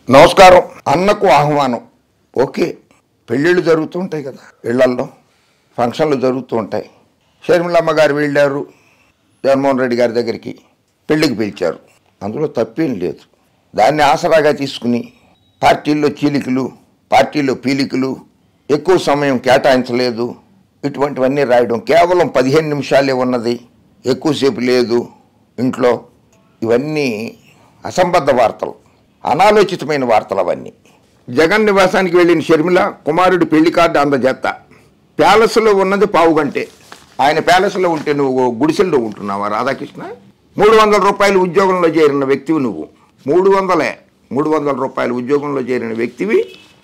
నమస్కారం అన్నకు ఆహ్వానం ఓకే పెళ్ళిళ్ళు జరుగుతూ ఉంటాయి కదా ఇళ్లల్లో ఫంక్షన్లు జరుగుతూ ఉంటాయి షర్మిలమ్మ గారు వెళ్ళారు జగన్మోహన్ రెడ్డి గారి దగ్గరికి పెళ్లికి పిలిచారు అందులో తప్పేం లేదు దాన్ని ఆసరాగా తీసుకుని పార్టీల్లో చీలికలు పార్టీలో పీలికలు ఎక్కువ సమయం కేటాయించలేదు ఇటువంటివన్నీ రాయడం కేవలం పదిహేను నిమిషాలే ఉన్నది ఎక్కువసేపు లేదు ఇంట్లో ఇవన్నీ అసంబద్ధ వార్తలు అనాలోచితమైన వార్తలు అవన్నీ జగన్ నివాసానికి వెళ్ళిన షర్మిల కుమారుడు పెళ్లి కార్డు అందజేత ప్యాలెస్లో ఉన్నది పావు గంటే ఆయన ప్యాలెస్లో ఉంటే నువ్వు గుడిసెల్లో ఉంటున్నావా రాధాకృష్ణ మూడు వందల రూపాయలు ఉద్యోగంలో చేరిన వ్యక్తివి నువ్వు మూడు వందలే మూడు వందల రూపాయలు ఉద్యోగంలో చేరిన వ్యక్తివి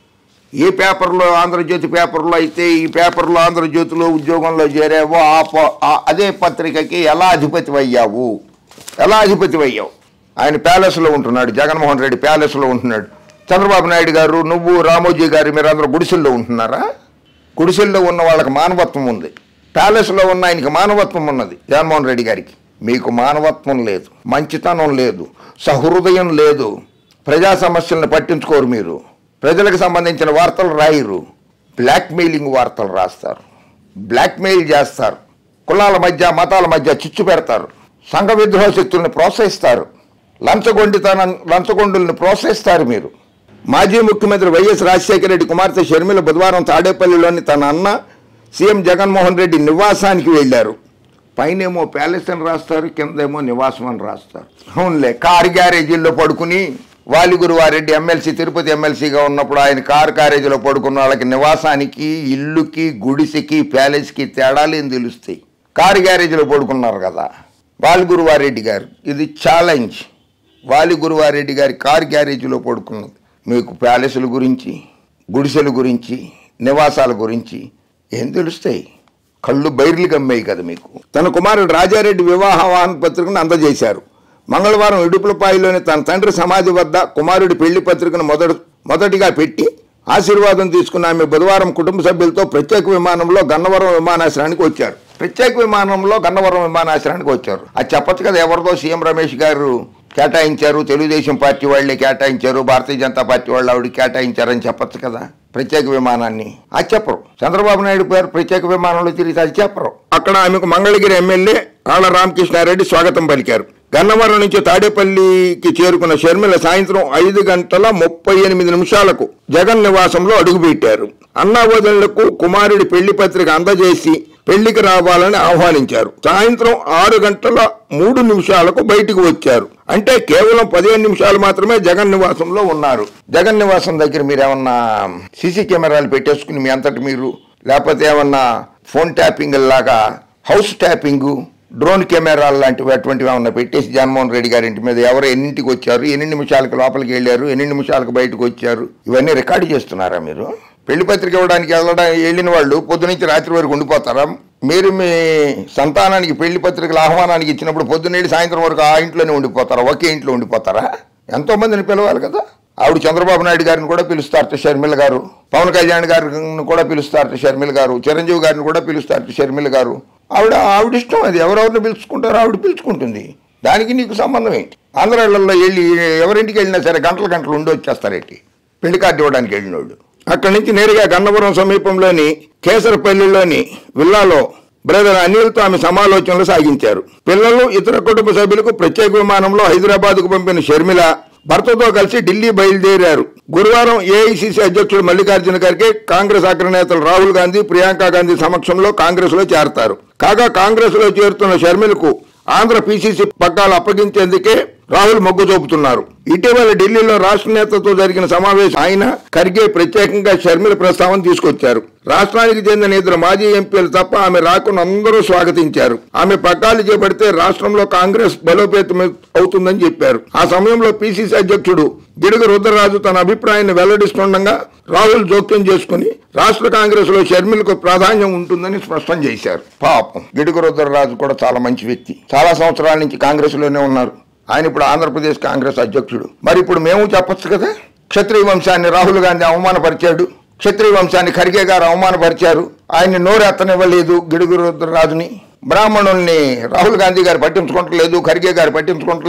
ఏ పేపర్లో ఆంధ్రజ్యోతి పేపర్లో అయితే ఈ పేపర్లో ఆంధ్రజ్యోతిలో ఉద్యోగంలో చేరావో ఆ ప- ఆ- అదే పత్రికకి ఎలా అధిపతి అయ్యావు ఎలా అధిపతి అయ్యావు ఆయన ప్యాలెస్లో ఉంటున్నాడు జగన్మోహన్ రెడ్డి ప్యాలెస్లో ఉంటున్నాడు చంద్రబాబు నాయుడు గారు నువ్వు రామోజీ గారు మీరందరూ గుడిసెల్లో ఉంటున్నారా గుడిసెల్లో ఉన్న వాళ్ళకి మానవత్వం ఉంది ప్యాలెస్లో ఉన్న ఆయనకి మానవత్వం ఉన్నది జగన్మోహన్ రెడ్డి గారికి మీకు మానవత్వం లేదు మంచితనం లేదు సహృదయం లేదు ప్రజా సమస్యలను పట్టించుకోరు మీరు ప్రజలకు సంబంధించిన వార్తలు రాయరు బ్లాక్మెయిలింగ్ వార్తలు రాస్తారు బ్లాక్మెయిల్ చేస్తారు కులాల మధ్య మతాల మధ్య చిచ్చు పెడతారు సంఘ విద్రోహ శక్తుల్ని ప్రోత్సహిస్తారు లంచగొండితనం లంచగొండుల్ని ప్రోత్సహిస్తారు మీరు మాజీ ముఖ్యమంత్రి వైఎస్ రాజశేఖర రెడ్డి కుమార్తె షర్మిల బుధవారం తాడేపల్లిలోని తన అన్న సీఎం జగన్మోహన్ రెడ్డి నివాసానికి వెళ్ళారు పైనేమో ప్యాలెస్ అని రాస్తారు కిందేమో నివాసం అని రాస్తారు అవునులే కారు గ్యారేజీల్లో పడుకుని వాలిగురువారెడ్డి ఎమ్మెల్సీ తిరుపతి ఎమ్మెల్సీగా ఉన్నప్పుడు ఆయన కారు గ్యారేజీలో పడుకున్న వాళ్ళకి నివాసానికి ఇల్లుకి గుడిసెకి ప్యాలెస్కి తేడాలేం తెలుస్తాయి కారు గ్యారేజీలో పడుకున్నారు కదా వాలిగురువారెడ్డి గారు ఇది ఛాలెంజ్ వాలి గురువారెడ్డి గారి కార్ గ్యారేజీలో పడుకున్నది మీకు ప్యాలెస్ల గురించి గుడిసెల గురించి నివాసాల గురించి ఏం తెలుస్తాయి కళ్ళు బైర్లు గమ్మాయి కదా మీకు తన కుమారుడు రాజారెడ్డి వివాహ వాహన పత్రికను అందజేశారు మంగళవారం ఇడుపులపాయిలోని తన తండ్రి సమాధి వద్ద కుమారుడి పెళ్లి పత్రికను మొదటి మొదటిగా పెట్టి ఆశీర్వాదం తీసుకున్న ఆమె బుధవారం కుటుంబ సభ్యులతో ప్రత్యేక విమానంలో గన్నవరం విమానాశ్రయానికి వచ్చారు ప్రత్యేక విమానంలో గన్నవరం విమానాశ్రయానికి వచ్చారు అది చెప్పచ్చు కదా ఎవరిదో సీఎం రమేష్ గారు కేటాయించారు తెలుగుదేశం పార్టీ వాళ్ళే కేటాయించారు భారతీయ జనతా పార్టీ వాళ్ళు ఆవిడ కేటాయించారని చెప్పొచ్చు కదా ప్రత్యేక విమానాన్ని అది చెప్పరు చంద్రబాబు నాయుడు పేరు ప్రత్యేక విమానంలో తిరిగితే అది చెప్పరు అక్కడ ఆమెకు మంగళగిరి ఎమ్మెల్యే ఆళ్ల రామకృష్ణారెడ్డి స్వాగతం పలికారు గన్నవరం నుంచి తాడేపల్లికి చేరుకున్న షర్మిల సాయంత్రం ఐదు గంటల ముప్పై ఎనిమిది నిమిషాలకు జగన్ నివాసంలో అడుగుపెట్టారు అన్నావదనులకు కుమారుడి పెళ్లి పత్రిక అందజేసి పెళ్లికి రావాలని ఆహ్వానించారు సాయంత్రం ఆరు గంటల మూడు నిమిషాలకు బయటికి వచ్చారు అంటే కేవలం పదిహేను నిమిషాలు మాత్రమే జగన్ నివాసంలో ఉన్నారు జగన్ నివాసం దగ్గర మీరు ఏమన్నా సీసీ కెమెరాలు పెట్టేసుకుని మీ అంతటి మీరు లేకపోతే ఏమన్నా ఫోన్ ట్యాపింగ్ లాగా హౌస్ ట్యాపింగ్ డ్రోన్ కెమెరాలు లాంటివి అటువంటివి ఏమన్నా పెట్టేసి జగన్మోహన్ రెడ్డి గారి ఇంటి మీద ఎవరు ఎన్నింటికి వచ్చారు ఎన్ని నిమిషాలకు లోపలికి వెళ్ళారు ఎన్ని నిమిషాలకు బయటకు వచ్చారు ఇవన్నీ రికార్డు చేస్తున్నారా మీరు పెళ్లి పత్రిక ఇవ్వడానికి వెళ్ళడం వెళ్ళిన వాళ్ళు పొద్దునుంచి రాత్రి వరకు ఉండిపోతారా మీరు మీ సంతానానికి పెళ్లి పత్రికల ఆహ్వానానికి ఇచ్చినప్పుడు పొద్దున్నేళ్ళి సాయంత్రం వరకు ఆ ఇంట్లోనే ఉండిపోతారా ఒకే ఇంట్లో ఉండిపోతారా ఎంతో మందిని పిలవాలి కదా ఆవిడ చంద్రబాబు నాయుడు గారిని కూడా పిలుస్తారట షర్మిల గారు పవన్ కళ్యాణ్ గారిని కూడా పిలుస్తారట షర్మిల గారు చిరంజీవి గారిని కూడా పిలుస్తారట షర్మిల గారు ఆవిడ ఆవిడ ఇష్టం అది ఎవరెవరిని పిలుచుకుంటారో ఆవిడ పిలుచుకుంటుంది దానికి నీకు సంబంధం ఏంటి ఆంధ్రాలలో వెళ్ళి ఎవరింటికి వెళ్ళినా సరే గంటలు గంటలు ఉండి వచ్చేస్తారేంటి పెళ్లి కార్డు ఇవ్వడానికి వెళ్ళినోళ్ళు అక్కడి నుంచి నేరుగా గన్నవరం సమీపంలోని కేసరపల్లిలోని విల్లాలో బ్రదర్ అనిల్తో ఆమె సమాలోచనలు సాగించారు పిల్లలు ఇతర కుటుంబ సభ్యులకు ప్రత్యేక విమానంలో హైదరాబాద్కు పంపిన షర్మిల భర్తతో కలిసి ఢిల్లీ బయలుదేరారు గురువారం ఏఐసిసి అధ్యక్షుడు మల్లికార్జున ఖర్గే కాంగ్రెస్ అగ్రనేతలు రాహుల్ గాంధీ ప్రియాంక గాంధీ సమక్షంలో కాంగ్రెస్ లో చేరతారు కాగా కాంగ్రెస్ లో చేరుతున్న షర్మిలకు ఆంధ్ర పిసిసి పగ్గాలు అప్పగించేందుకే రాహుల్ మొగ్గు చూపుతున్నారు ఇటీవల ఢిల్లీలో రాష్ట్ర నేతతో జరిగిన సమావేశం ఆయన ఖర్గే ప్రత్యేకంగా షర్మిల ప్రస్తావన తీసుకొచ్చారు రాష్ట్రానికి చెందిన ఇద్దరు మాజీ ఎంపీలు తప్ప ఆమె రాకును అందరూ స్వాగతించారు ఆమె పగ్గాలు చేపడితే రాష్ట్రంలో కాంగ్రెస్ బలోపేతం అవుతుందని చెప్పారు ఆ సమయంలో పిసిసి అధ్యక్షుడు గిడుగు రుద్రరాజు తన అభిప్రాయాన్ని వెల్లడిస్తుండగా రాహుల్ జోక్యం చేసుకుని రాష్ట్ర కాంగ్రెస్ లో షర్మిలకు ప్రాధాన్యం ఉంటుందని స్పష్టం చేశారు పాపం గిడుగు రుద్రరాజు కూడా చాలా మంచి వ్యక్తి చాలా సంవత్సరాల నుంచి కాంగ్రెస్ లోనే ఉన్నారు ఆయన ఇప్పుడు ఆంధ్రప్రదేశ్ కాంగ్రెస్ అధ్యక్షుడు మరి ఇప్పుడు మేము చెప్పొచ్చు కదా క్షత్రియ వంశాన్ని రాహుల్ గాంధీ అవమానపరిచాడు క్షత్రియ వంశాన్ని ఖర్గే గారు అవమానపరిచారు ఆయన్ని నోరెత్తనివ్వలేదు గిడుగు రాజుని బ్రాహ్మణుల్ని రాహుల్ గాంధీ గారు పట్టించుకోవట్లేదు ఖర్గే గారు పట్టించుకోవట్లేదు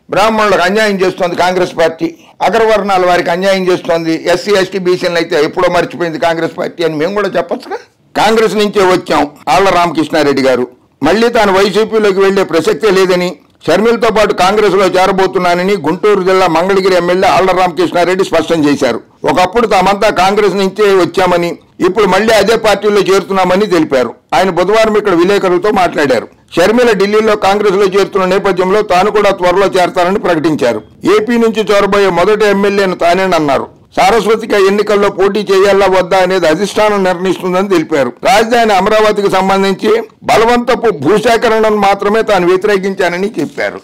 బ్రాహ్మణులకు అన్యాయం చేస్తోంది కాంగ్రెస్ పార్టీ అగ్రవర్ణాల వారికి అన్యాయం చేస్తోంది ఎస్సీ ఎస్టీ బీసీలను అయితే ఎప్పుడో మర్చిపోయింది కాంగ్రెస్ పార్టీ అని మేము కూడా చెప్పొచ్చుగా కాంగ్రెస్ నుంచే వచ్చాం ఆళ్ల రామకృష్ణారెడ్డి గారు మళ్ళీ తాను వైసీపీలోకి వెళ్లే ప్రసక్తే లేదని షర్మిలతో పాటు కాంగ్రెస్ లో చేరబోతున్నానని గుంటూరు జిల్లా మంగళగిరి ఎమ్మెల్యే ఆళ్ల రామకృష్ణారెడ్డి స్పష్టం చేశారు ఒకప్పుడు తామంతా కాంగ్రెస్ నుంచే వచ్చామని ఇప్పుడు మళ్ళీ అదే పార్టీలో చేరుతున్నామని తెలిపారు ఆయన బుధవారం ఇక్కడ విలేకరులతో మాట్లాడారు షర్మిల ఢిల్లీలో కాంగ్రెస్ లో చేరుతున్న నేపథ్యంలో తాను కూడా త్వరలో చేరతానని ప్రకటించారు ఏపీ నుంచి చొరబోయే మొదటి ఎమ్మెల్యేను తానేనన్నారు సారస్వతిక ఎన్నికల్లో పోటీ చేయాలా వద్దా అనేది అధిష్టానం నిర్ణయిస్తుందని తెలిపారు రాజధాని అమరావతికి సంబంధించి బలవంతపు భూసేకరణను మాత్రమే తాను వ్యతిరేకించానని చెప్పారు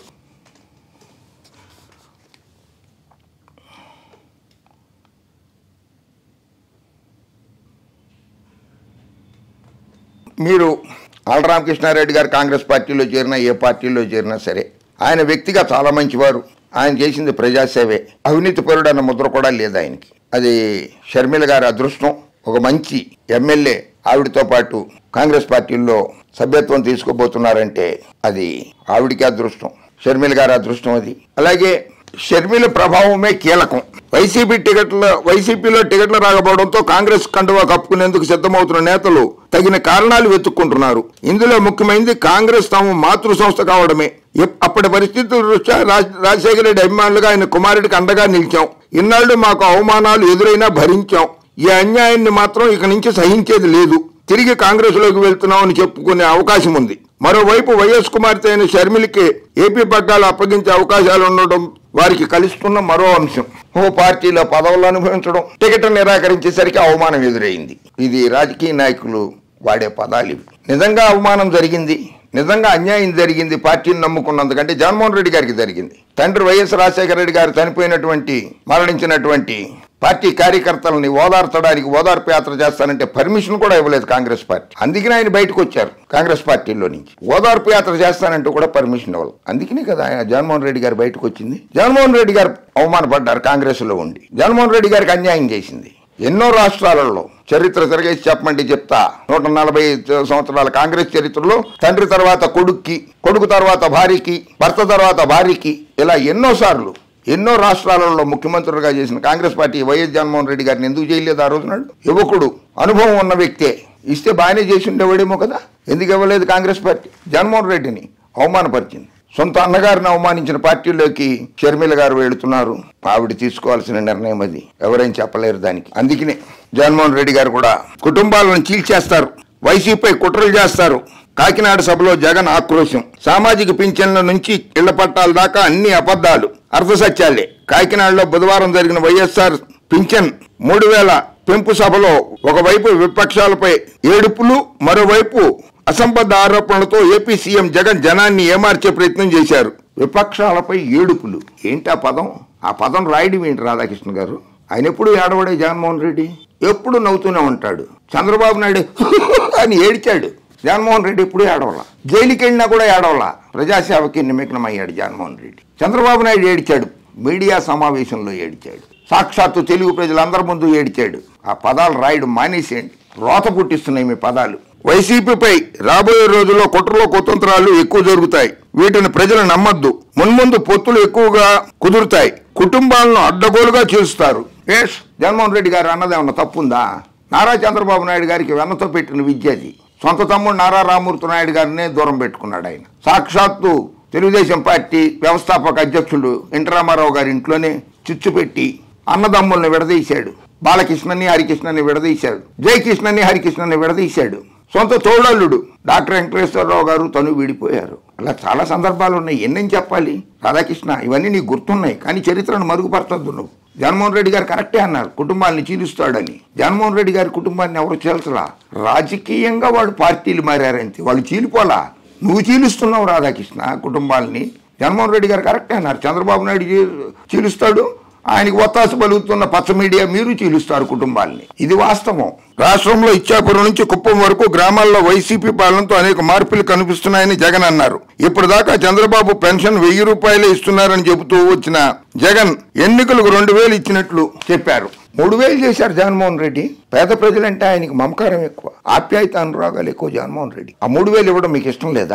మీరు ఆళ్ళ రామకృష్ణారెడ్డి గారు కాంగ్రెస్ పార్టీలో చేరినా ఏ పార్టీలో చేరినా సరే ఆయన వ్యక్తిగా చాలా మంచివారు ఆయన చేసింది ప్రజాసేవే అవినీతి పరుడు అన్న ముద్ర కూడా లేదు ఆయనకి అది షర్మిల గారి అదృష్టం ఒక మంచి ఎమ్మెల్యే ఆవిడతో పాటు కాంగ్రెస్ పార్టీల్లో సభ్యత్వం తీసుకోబోతున్నారంటే అది ఆవిడికి అదృష్టం షర్మిల గారి అదృష్టం అది అలాగే షర్మిల ప్రభావమే కీలకం వైసీపీ టికెట్ల వైసీపీలో టికెట్లు రాకపోవడంతో కాంగ్రెస్ కండువా కప్పుకునేందుకు సిద్ధమవుతున్న నేతలు తగిన కారణాలు వెతుక్కుంటున్నారు ఇందులో ముఖ్యమైనది కాంగ్రెస్ తాము మాతృ సంస్థ కావడమే ఎప్- అప్పటి పరిస్థితుల దృష్ట్యా రాజ్- రాజశేఖర రెడ్డి అభిమానులుగా ఆయన కుమారుడికి అండగా నిలిచాం ఇన్నాళ్ళు మాకు అవమానాలు ఎదురైనా భరించాం ఈ అన్యాయాన్ని మాత్రం ఇక నుంచి సహించేది లేదు తిరిగి కాంగ్రెస్ లోకి వెళ్తున్నామని చెప్పుకునే అవకాశం ఉంది మరోవైపు వైఎస్ కుమార్తె అయిన షర్మిలకి ఏపీ పగ్గాలు అప్పగించే అవకాశాలు ఉండడం వారికి కలుస్తున్న మరో అంశం ఓ పార్టీలో పదవులు అనుభవించడం టికెట్ నిరాకరించేసరికి అవమానం ఎదురైంది ఇది రాజకీయ నాయకులు వాడే పదాలు ఇవి నిజంగా అవమానం జరిగింది నిజంగా అన్యాయం జరిగింది పార్టీని నమ్ముకున్నందుకంటే జగన్మోహన్ రెడ్డి గారికి జరిగింది తండ్రి వైఎస్ రాజశేఖర రెడ్డి గారు చనిపోయినటువంటి మరణించినటువంటి పార్టీ కార్యకర్తలని ఓదార్చడానికి ఓదార్పు యాత్ర చేస్తానంటే పర్మిషన్ కూడా ఇవ్వలేదు కాంగ్రెస్ పార్టీ అందుకనే ఆయన బయటకు వచ్చారు కాంగ్రెస్ పార్టీలో నుంచి ఓదార్పు యాత్ర చేస్తానంటూ కూడా పర్మిషన్ ఇవ్వాలి అందుకనే కదా ఆయన జగన్మోహన్ రెడ్డి గారు బయటకు వచ్చింది జగన్మోహన్ రెడ్డి గారు అవమానపడ్డారు కాంగ్రెస్ లో ఉండి జగన్మోహన్ రెడ్డి గారికి అన్యాయం చేసింది ఎన్నో రాష్ట్రాలలో చరిత్ర తిరగేసి చెప్పమంటే చెప్తా నూట నలభై సంవత్సరాల కాంగ్రెస్ చరిత్రలో తండ్రి తర్వాత కొడుక్కి కొడుకు తర్వాత భార్యకి భర్త తర్వాత భార్యకి ఇలా ఎన్నో సార్లు ఎన్నో రాష్ట్రాలలో ముఖ్యమంత్రులుగా చేసిన కాంగ్రెస్ పార్టీ వైఎస్ జగన్మోహన్ రెడ్డి గారిని ఎందుకు చేయలేదు ఆ రోజు నాడు యువకుడు అనుభవం ఉన్న వ్యక్తే ఇస్తే బాగానే చేసి ఉండేవాడేమో కదా ఎందుకు ఇవ్వలేదు కాంగ్రెస్ పార్టీ జగన్మోహన్ రెడ్డిని అవమానపరిచింది సొంత అన్నగారిని అవమానించిన పార్టీలోకి షర్మిల గారు వెళుతున్నారు ఆవిడ తీసుకోవాల్సిన నిర్ణయం అది ఎవరైనా చెప్పలేరు దానికి అందుకనే జగన్మోహన్ రెడ్డి గారు కూడా కుటుంబాలను చీల్చేస్తారు వైసీపీ కుట్రలు చేస్తారు కాకినాడ సభలో జగన్ ఆక్రోశం సామాజిక పింఛన్ల నుంచి ఇళ్ల పట్టాల దాకా అన్ని అబద్ధాలు అర్ధసత్యాలే కాకినాడలో బుధవారం జరిగిన వైఎస్ఆర్ పింఛన్ మూడు వేల పెంపు సభలో ఒకవైపు విపక్షాలపై ఏడుపులు మరోవైపు అసంబద్ధ ఆరోపణలతో ఏపీ సీఎం జగన్ జనాన్ని ఏమార్చే ప్రయత్నం చేశారు విపక్షాలపై ఏడుపులు ఏంటి ఆ పదం ఆ పదం రాయడం ఏంటి రాధాకృష్ణ గారు ఆయన ఎప్పుడు ఏడవడే జగన్మోహన్ రెడ్డి ఎప్పుడు నవ్వుతూనే ఉంటాడు చంద్రబాబు నాయుడు అని ఏడిచాడు జగన్మోహన్ రెడ్డి ఎప్పుడు ఏడవలా జైలుకి వెళ్ళినా కూడా ఏడవలా ప్రజాసేవకి నిమగ్నమయ్యాడు జగన్మోహన్ రెడ్డి చంద్రబాబు నాయుడు ఏడిచాడు మీడియా సమావేశంలో ఏడిచాడు సాక్షాత్తు తెలుగు ప్రజలందరి ముందు ఏడిచాడు ఆ పదాలు రాయడం మానేసేయండి రోత పుట్టిస్తున్నాయి మీ పదాలు వైసీపీపై రాబోయే రోజుల్లో కుట్రలో కుతంత్రాలు ఎక్కువ జరుగుతాయి వీటిని ప్రజలు నమ్మద్దు మున్ముందు పొత్తులు ఎక్కువగా కుదురుతాయి కుటుంబాలను అడ్డగోలుగా చేస్తారు ఎస్ జగన్మోహన్ రెడ్డి గారు అన్నది ఏమన్నా తప్పుందా నారా చంద్రబాబు నాయుడు గారికి వెన్నతో పెట్టిన విద్య అది సొంత తమ్ముడు నారా రామూర్తి నాయుడు గారినే దూరం పెట్టుకున్నాడు ఆయన సాక్షాత్తు తెలుగుదేశం పార్టీ వ్యవస్థాపక అధ్యక్షుడు ఎన్టీ రామారావు గారి ఇంట్లోనే చిచ్చు పెట్టి అన్నదమ్ముల్ని విడదీశాడు బాలకృష్ణని హరికృష్ణని విడదీశాడు జయకృష్ణని హరికృష్ణని విడదీశాడు సొంత తోడల్లుడు డాక్టర్ వెంకటేశ్వరరావు గారు తను విడిపోయారు అలా చాలా సందర్భాలు ఉన్నాయి ఎన్నేం చెప్పాలి రాధాకృష్ణ ఇవన్నీ నీకు గుర్తున్నాయి కానీ చరిత్రను మరుగుపరచొద్దు నువ్వు జగన్మోహన్ రెడ్డి గారు కరెక్టే అన్నారు కుటుంబాన్ని చీలుస్తాడని జగన్మోహన్ రెడ్డి గారి కుటుంబాన్ని ఎవరు చీల్చలా రాజకీయంగా వాళ్ళు పార్టీలు మారారంతే వాళ్ళు చీలిపోలా నువ్వు చీలుస్తున్నావు రాధాకృష్ణ కుటుంబాలని జగన్మోహన్ రెడ్డి గారు కరెక్టే అన్నారు చంద్రబాబు నాయుడు చీ- చీలుస్తాడు ఆయనకి ఒత్తాసు పలుకుతున్న పచ్చ మీడియా మీరు చీలుస్తారు కుటుంబాల్ని ఇది వాస్తవం రాష్ట్రంలో ఇచ్చాపురం నుంచి కుప్పం వరకు గ్రామాల్లో వైసీపీ పాలనతో అనేక మార్పులు కనిపిస్తున్నాయని జగన్ అన్నారు ఇప్పుడు దాకా చంద్రబాబు పెన్షన్ వెయ్యి రూపాయలే ఇస్తున్నారని చెబుతూ వచ్చిన జగన్ ఎన్నికలకు రెండు వేలు ఇచ్చినట్లు చెప్పారు మూడు వేలు చేశారు జగన్మోహన్ రెడ్డి పేద ప్రజలంటే ఆయనకి మమకారం ఎక్కువ ఆప్యాయత అనురాగాలు ఎక్కువ జగన్మోహన్ రెడ్డి ఆ మూడు వేలు ఇవ్వడం మీకు ఇష్టం లేదా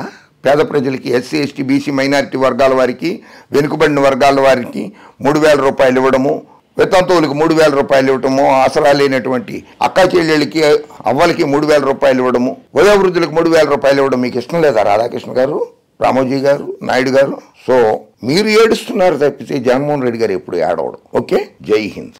పేద ప్రజలకి ఎస్సీ ఎస్టీ బీసీ మైనారిటీ వర్గాల వారికి వెనుకబడిన వర్గాల వారికి మూడు వేల రూపాయలు ఇవ్వడము వితంతువులకు మూడు వేల రూపాయలు ఇవ్వడము ఆసరా లేనటువంటి అక్క చెల్లెళ్ళకి అవ్వలకి మూడు వేల రూపాయలు ఇవ్వడము వయోవృద్ధులకు మూడు వేల రూపాయలు ఇవ్వడం మీకు ఇష్టం లేదా రాధాకృష్ణ గారు రామోజీ గారు నాయుడు గారు సో మీరు ఏడుస్తున్నారు తప్పితే జగన్మోహన్ రెడ్డి గారు ఎప్పుడు ఏడవడం ఓకే జై హింద్